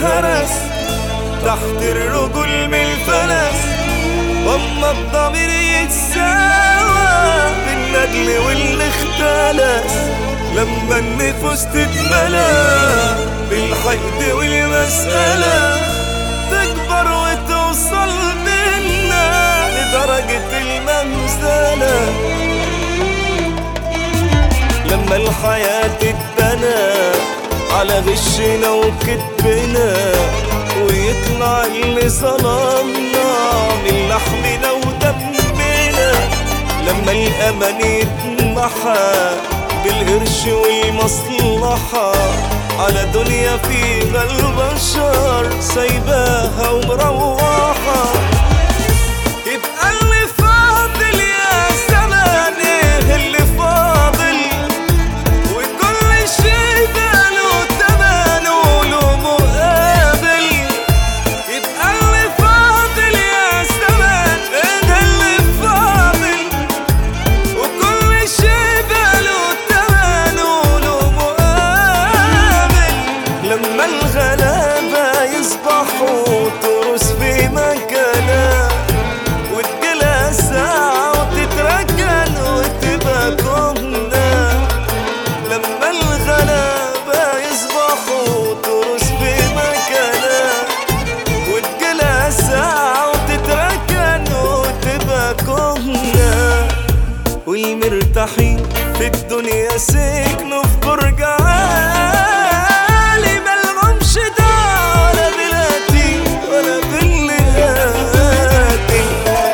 انهرس تحت الرجل من الفلس واما الضمير يتساوى بالندل واللي اختلس لما النفوس تتملى بالحقد والمسألة تكبر وتوصل بينا لدرجة المنزلة لما الحياة تتبنى على غشنا وكتبنا ويطلع اللي ظلمنا من لحمنا ودمنا لما الأمل يتمحى بالقرش والمصلحة على دنيا فيها البشر سايباها ومروحة يبقى اللي فاضل يا زمان ايه اللي فاضل وكل شي بقاله تمن وله مقابل يبقى اللي فاضل يا زمان ايه اللي فاضل وكل شي بقاله تمن وله مقابل لما الغلابة يصبحوا ترس في مكانها وتجيلها ساعة وتتركن وتبقى كهنة لما الغلابة يصبحوا ترس في مكانها وتجيلها ساعة وتتركن وتبقى كهنة والمرتاحين في الدنيا سكنوا في برج عالي ملهمش دعوة ولا بلادي ولا باللي هاتي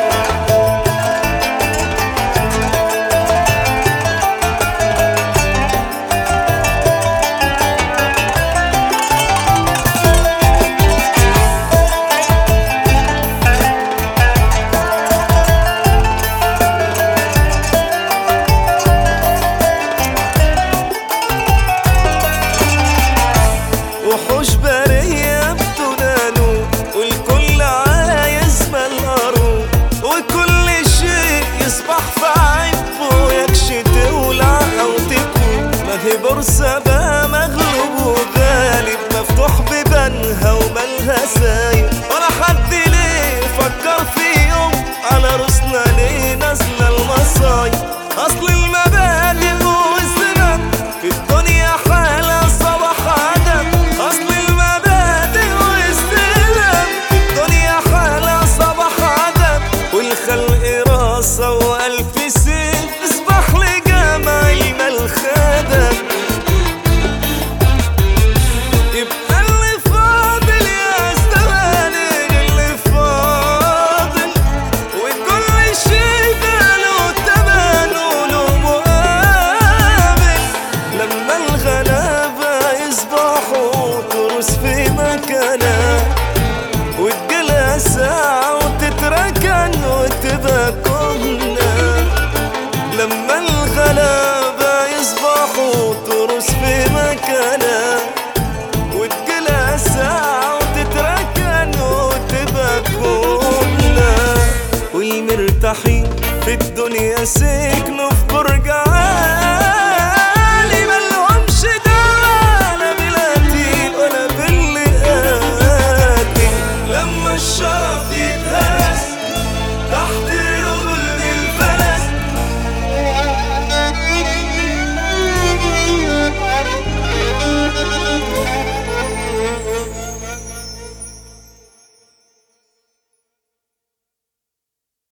وحوش برية بتنانو والكل عايز ملقارو وكل شيء يصبح في عيبه يكشي تولع أو تكوي ما في بورصة بقى مغلوب وغالب مفتوح ببنها ومالها سايب ولا حد ليه فكر في يوم على راسنا ليه نازلة المصايب أصل المبادئ والزمن في الدنيا حالة صباح عدم أصل المبادئ والسلام في الدنيا حالة صباح عدم والخلق راسة وألف سيف اصبح لجمع المال خدم يبقى اللي فاضل يا زمان اللي فاضل وكل شي بقاله تمن وله مقابل لما الغلابة يصبحوا ترس في مكانها وتجيلها ساعة وتتركن وتبقى كهنة لما الغلابة يصبحوا ترس في مكانها وتجيلها ساعة وتتركن وتبقى كهنة والمرتاحين في الدنيا سكنوا في برج عالي